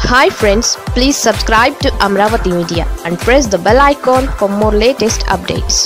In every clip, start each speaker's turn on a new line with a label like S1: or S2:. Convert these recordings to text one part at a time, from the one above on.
S1: hi friends please subscribe to Amaravati media and press the bell icon for more latest updates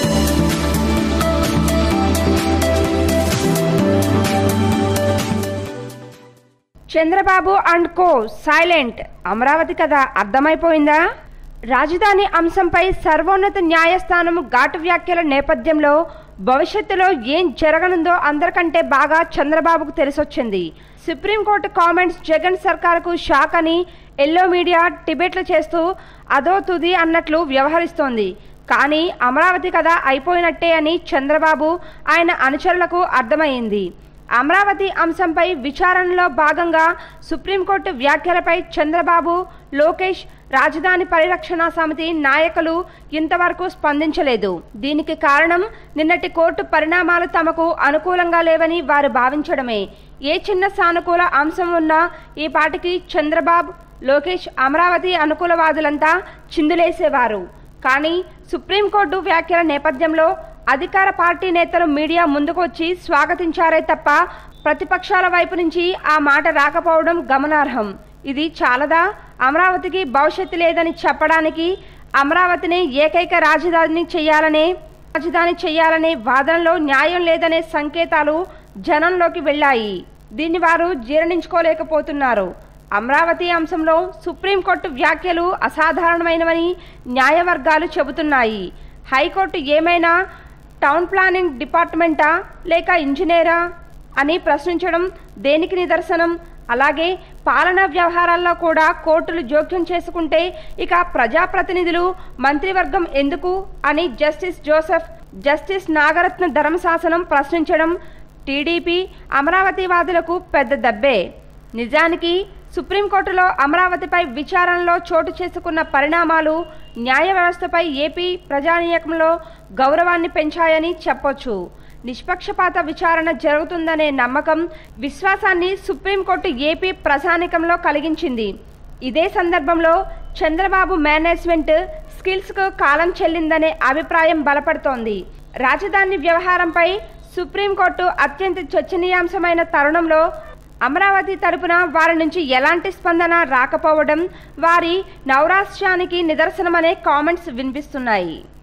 S2: Chandrababu and co silent Amaravati కథ అర్థమైపోయిందా రాజధాని అంశంపై సర్వోన్నత న్యాయస్థానం ఘాటు వ్యాఖ్యల నేపథ్యంలో భవిష్యత్తులో ఏం జరగనుందో అందరికంటే బాగా చంద్రబాబుకు తెలిసొచ్చింది సుప్రీంకోర్టు కామెంట్స్ జగన్ సర్కార్కు షాక్ అని ఎల్లో మీడియా టిబెట్లు చేస్తూ అదో తుది అన్నట్లు వ్యవహరిస్తోంది కానీ అమరావతి కథ అయిపోయినట్టే అని చంద్రబాబు ఆయన అనుచరులకు అర్థమైంది అమరావతి అంశంపై విచారణలో భాగంగా సుప్రీంకోర్టు వ్యాఖ్యలపై చంద్రబాబు లోకేష్ రాజధాని పరిరక్షణ సమితి నాయకులు ఇంతవరకు స్పందించలేదు దీనికి కారణం నిన్నటి కోర్టు పరిణామాలు తమకు అనుకూలంగా లేవని వారు భావించడమే ఏ చిన్న సానుకూల అంశం ఉన్నా ఈ పాటికి చంద్రబాబు లోకేష్ అమరావతి అనుకూలవాదులంతా చిందులేసేవారు కానీ సుప్రీంకోర్టు వ్యాఖ్యల నేపథ్యంలో అధికార పార్టీ నేతలు మీడియా ముందుకు వచ్చి స్వాగతించారే తప్ప ప్రతిపక్షాల వైపు నుంచి ఆ మాట రాకపోవడం గమనార్హం ఇది చాలదా అమరావతికి భవిష్యత్తు లేదని చెప్పడానికి అమరావతిని ఏకైక రాజధాని చేయాలనే రాజధాని చేయాలనే వాదనలో న్యాయం లేదనే సంకేతాలు జనంలోకి వెళ్ళాయి దీన్ని వారు జీర్ణించుకోలేకపోతున్నారు అమరావతి అంశంలో సుప్రీంకోర్టు వ్యాఖ్యలు అసాధారణమైనవని న్యాయవర్గాలు చెబుతున్నాయి హైకోర్టు ఏమైనా టౌన్ ప్లానింగ్ డిపార్ట్మెంటా లేక ఇంజనీరా అని ప్రశ్నించడం దేనికి నిదర్శనం అలాగే పాలనా వ్యవహారాల్లో కూడా కోర్టులు జోక్యం చేసుకుంటే ఇక ప్రజాప్రతినిధులు మంత్రివర్గం ఎందుకు అని జస్టిస్ జోసెఫ్ జస్టిస్ నాగరత్న ధర్మశాసనం ప్రశ్నించడం టీడీపీ అమరావతివాదులకు పెద్ద దెబ్బే నిజానికి సుప్రీంకోర్టులో అమరావతిపై విచారణలో చోటు చేసుకున్న పరిణామాలు న్యాయ వ్యవస్థపై ఏపీ ప్రజానీయకంలో గౌరవాన్ని పెంచాయని చెప్పొచ్చు నిష్పక్షపాత విచారణ జరుగుతుందనే నమ్మకం విశ్వాసాన్ని సుప్రీంకోర్టు ఏపీ ప్రజానికంలో కలిగించింది ఇదే సందర్భంలో చంద్రబాబు మేనేజ్మెంట్ స్కిల్స్కు కాలం చెల్లిందనే అభిప్రాయం బలపడుతోంది రాజధాని వ్యవహారంపై సుప్రీంకోర్టు అత్యంత చర్చనీయాంశమైన తరుణంలో అమరావతి తరపున వారి నుంచి ఎలాంటి స్పందన రాకపోవడం వారి నౌరాశ్యానికి నిదర్శనమనే కామెంట్స్ వినిపిస్తున్నాయి